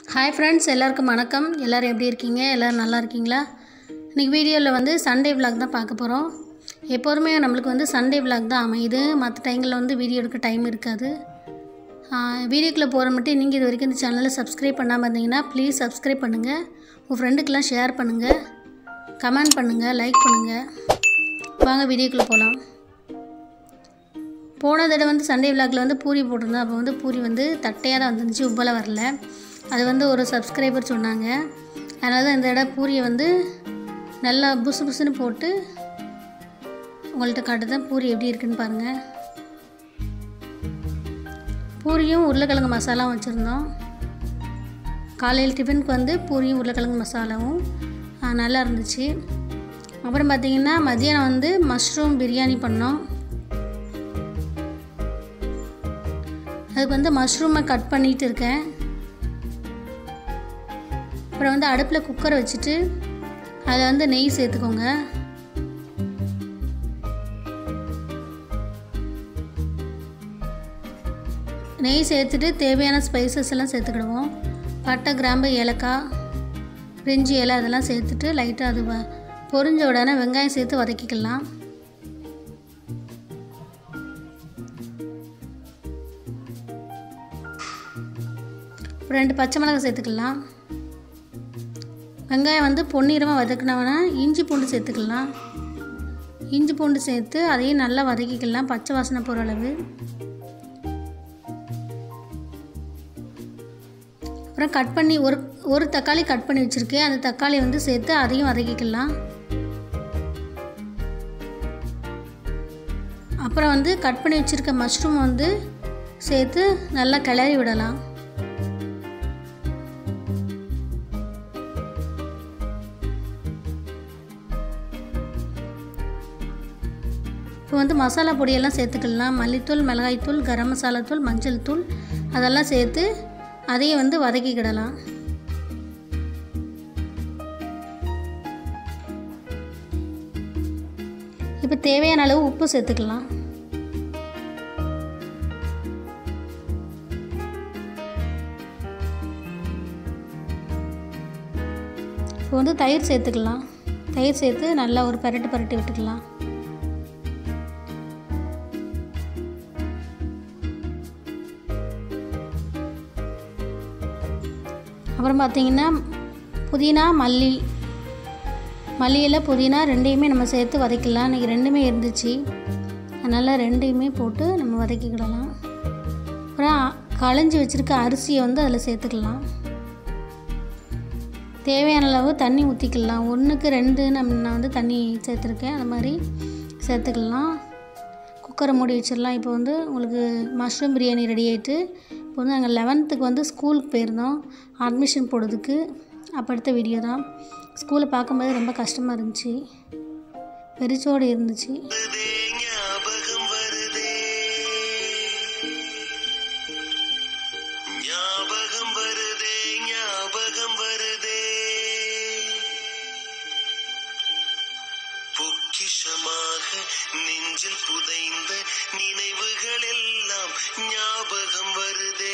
hi friends எல்லாருக்கும் வணக்கம் எல்லோரும் எப்படி இருக்கீங்க எல்லோரும் நல்லா இருக்கீங்களா இன்றைக்கி வீடியோவில் வந்து சண்டே விலாக் தான் பார்க்க போகிறோம் எப்போதுமே நம்மளுக்கு வந்து சண்டே விலாக் தான் அமையுது மற்ற டைங்களில் வந்து வீடியோ எடுக்க டைம் இருக்காது வீடியோக்குள்ளே போகிற மட்டும் நீங்கள் இது வரைக்கும் இந்த சேனலை சப்ஸ்கிரைப் பண்ணாமல் இருந்தீங்கன்னா ப்ளீஸ் சப்ஸ்கிரைப் பண்ணுங்கள் உங்கள் ஃப்ரெண்டுக்கெலாம் ஷேர் பண்ணுங்கள் கமெண்ட் பண்ணுங்கள் லைக் பண்ணுங்கள் வாங்க வீடியோக்குள்ளே போகலாம் போன தடவை வந்து சண்டே விளாக்கில் வந்து பூரி போட்டிருந்தோம் அப்போ வந்து பூரி வந்து தட்டையாக தான் வந்துருந்துச்சு உப்பெல்லாம் வரல அது வந்து ஒரு சப்ஸ்கிரைபர் சொன்னாங்க அதனால தான் இந்த தடவை பூரியை வந்து நல்லா புசு புசுன்னு போட்டு உங்கள்கிட்ட காட்டுதான் பூரி எப்படி இருக்குன்னு பாருங்கள் பூரியும் உருளைக்கிழங்கு மசாலாவும் வச்சுருந்தோம் காலையில் டிஃபனுக்கு வந்து பூரியும் உருளைக்கிழங்கு மசாலாவும் ஆ, நல்லா இருந்துச்சு அப்புறம் பார்த்திங்கன்னா மதியானம் வந்து மஷ்ரூம் பிரியாணி பண்ணோம் அதுக்கு வந்து மஷ்ரூமை கட் பண்ணிட்டு இருக்கேன் அப்புறம் வந்து அடுப்பில் குக்கரை வச்சுட்டு அதில் வந்து நெய் சேர்த்துக்கோங்க நெய் சேர்த்துட்டு தேவையான ஸ்பைசஸ் எல்லாம் சேர்த்துக்கிடுவோம் பட்டை கிராம்பு ஏலக்காய் பிரிஞ்சி இலை அதெல்லாம் சேர்த்துட்டு லைட்டாக அது வ- பொரிஞ்ச உடனே வெங்காயம் சேர்த்து வதக்கிக்கலாம் ஒரு ரெண்டு பச்சை மிளகாய் சேர்த்துக்கலாம் வெங்காயம் வந்து பொன்னிறமாக வதக்கினவனா இஞ்சி பூண்டு சேர்த்துக்கலாம் இஞ்சி பூண்டு சேர்த்து அதையும் நல்லா வதக்கிக்கலாம் பச்சை வாசனை போகிற அளவு அப்புறம் கட் பண்ணி ஒரு ஒரு தக்காளி கட் பண்ணி வச்சுருக்கேன் அந்த தக்காளி வந்து சேர்த்து அதையும் வதக்கிக்கலாம் அப்புறம் வந்து கட் பண்ணி வச்சுருக்க மஷ்ரூம் வந்து சேர்த்து நல்லா கிளறி விடலாம் இப்போ வந்து மசாலா பொடியெல்லாம் சேர்த்துக்கலாம் மல்லித்தூள் மிளகாய்த்தூள் கரம் மசாலா தூள் மஞ்சள் தூள் அதெல்லாம் சேர்த்து அதையும் வந்து வதக்கிக்கிடலாம் இப்போ தேவையான அளவு உப்பு சேர்த்துக்கலாம் இப்போ வந்து தயிர் சேர்த்துக்கலாம் தயிர் சேர்த்து நல்லா ஒரு பரட்டு பரட்டி விட்டுக்கலாம் அப்புறம் பார்த்தீங்கன்னா புதினா மல்லி மல்லி இலை புதினா ரெண்டையுமே நம்ம சேர்த்து வதக்கிடலாம் இன்றைக்கி ரெண்டுமே இருந்துச்சு அதனால் ரெண்டையுமே போட்டு நம்ம வதக்கிக்கிடலாம் அப்புறம் களைஞ்சி வச்சுருக்க அரிசியை வந்து அதில் சேர்த்துக்கலாம் தேவையான அளவு தண்ணி ஊற்றிக்கலாம் ஒன்றுக்கு ரெண்டு நம்ம நான் வந்து தண்ணி சேர்த்துருக்கேன் அது மாதிரி சேர்த்துக்கலாம் குக்கரை மூடி வச்சிடலாம் இப்போ வந்து உங்களுக்கு மஷ்ரூம் பிரியாணி ரெடி ஆகிட்டு இப்போ வந்து நாங்கள் லெவன்த்துக்கு வந்து ஸ்கூலுக்கு போயிருந்தோம் அட்மிஷன் போடுறதுக்கு அப்போ எடுத்த வீடியோ தான் ஸ்கூலை பார்க்கும்போது ரொம்ப கஷ்டமாக இருந்துச்சு வெறிச்சோடு இருந்துச்சு வருதே ஞாபகம் வருதே ஞாபகம் வருதே ஞாபகம் வருதே பொக்கிஷமாக நெஞ்சில் புதைந்த நினைவுகள் எல்லாம் ஞாபகம் வருதே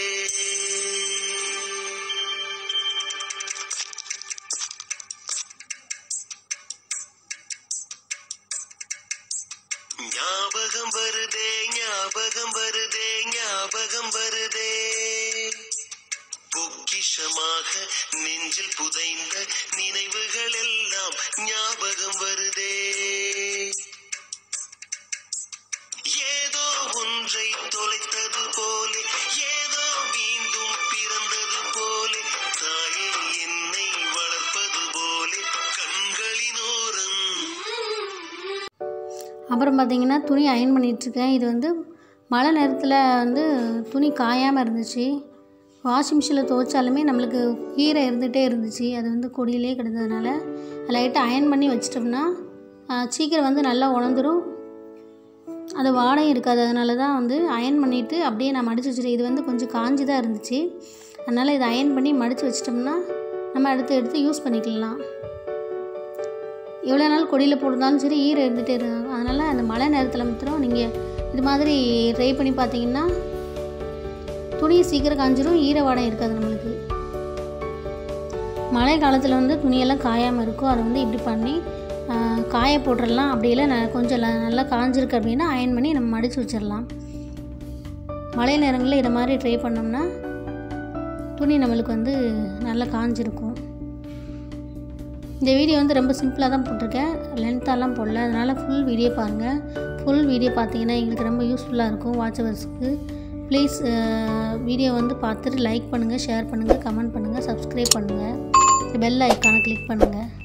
ஞாபகம் வருதே ஞாபகம் வருதே ஞாபகம் வருதே பொக்கிஷமாக நெஞ்சில் புதைந்த நினைவுகள் எல்லாம் ஞாபகம் வருதே ஏதோ ஒன்றை தொலைத்தது போலே ஏதோ மீண்டும் பிறந்தது போலே தாயே என்னை வளர்ப்பது போலே கண்களினோரம் அப்புறம் பார்த்தீங்கன்னா துணி அயன் பண்ணிகிட்ருக்கேன் இது வந்து மழை நேரத்தில் வந்து துணி காயாமல் இருந்துச்சு வாஷிங் மிஷினில் துவைச்சாலுமே நம்மளுக்கு ஈரம் இருந்துகிட்டே இருந்துச்சு அது வந்து கொடியிலே கிடந்ததுனால லைட்டாக அயன் பண்ணி வச்சிட்டோம்னா ஆ, சீக்கிரம் வந்து நல்லா உணர்ந்துரும் அது வாடையும் இருக்காது அதனால தான் வந்து அயன் பண்ணிவிட்டு அப்படியே நான் மடித்து வச்சுட்டேன் இது வந்து கொஞ்சம் காஞ்சி தான் இருந்துச்சு அதனால் இதை அயன் பண்ணி மடித்து வச்சிட்டோம்னா நம்ம அடுத்து எடுத்து யூஸ் பண்ணிக்கலாம் எவ்வளோ நாள் கொடியில் போட்டிருந்தாலும் சரி ஈரம் இருந்துகிட்டே இருக்கும் அதனால் அந்த மழை நேரத்தில் மாத்திரம் நீங்கள் இது மாதிரி ட்ரை பண்ணி பார்த்தீங்கன்னா துணி சீக்கிரம் காஞ்சிரும் ஈர வாடை இருக்காது நம்மளுக்கு மழை காலத்தில் வந்து துணியெல்லாம் காயாமல் இருக்கும் அதை வந்து இப்படி பண்ணி ஆஹ், காய போட்டுடலாம் அப்படி இல்லை ந- கொஞ்சம் ல- நல்லா காஞ்சிருக்கு அப்படின்னா அயன் பண்ணி நம்ம மடித்து வச்சிடலாம் மழை நேரங்களில் இதை மாதிரி ட்ரை பண்ணோம்னா துணி நம்மளுக்கு வந்து நல்லா காஞ்சிருக்கும் இந்த வீடியோ வந்து ரொம்ப சிம்பிளாக தான் போட்டிருக்கேன் லென்த்தாலாம் போடல அதனால் ஃபுல் வீடியோ பாருங்கள் ஃபுல் வீடியோ பார்த்தீங்கன்னா எங்களுக்கு ரொம்ப யூஸ்ஃபுல்லாக இருக்கும் வாட்சவர்ஸ்க்கு ப்ளீஸ் வீடியோ வந்து பார்த்துட்டு லைக் பண்ணுங்கள் ஷேர் பண்ணுங்கள் கமெண்ட் பண்ணுங்கள் சப்ஸ்கிரைப் பண்ணுங்கள் பெல் ஐக்கானை கிளிக் பண்ணுங்கள்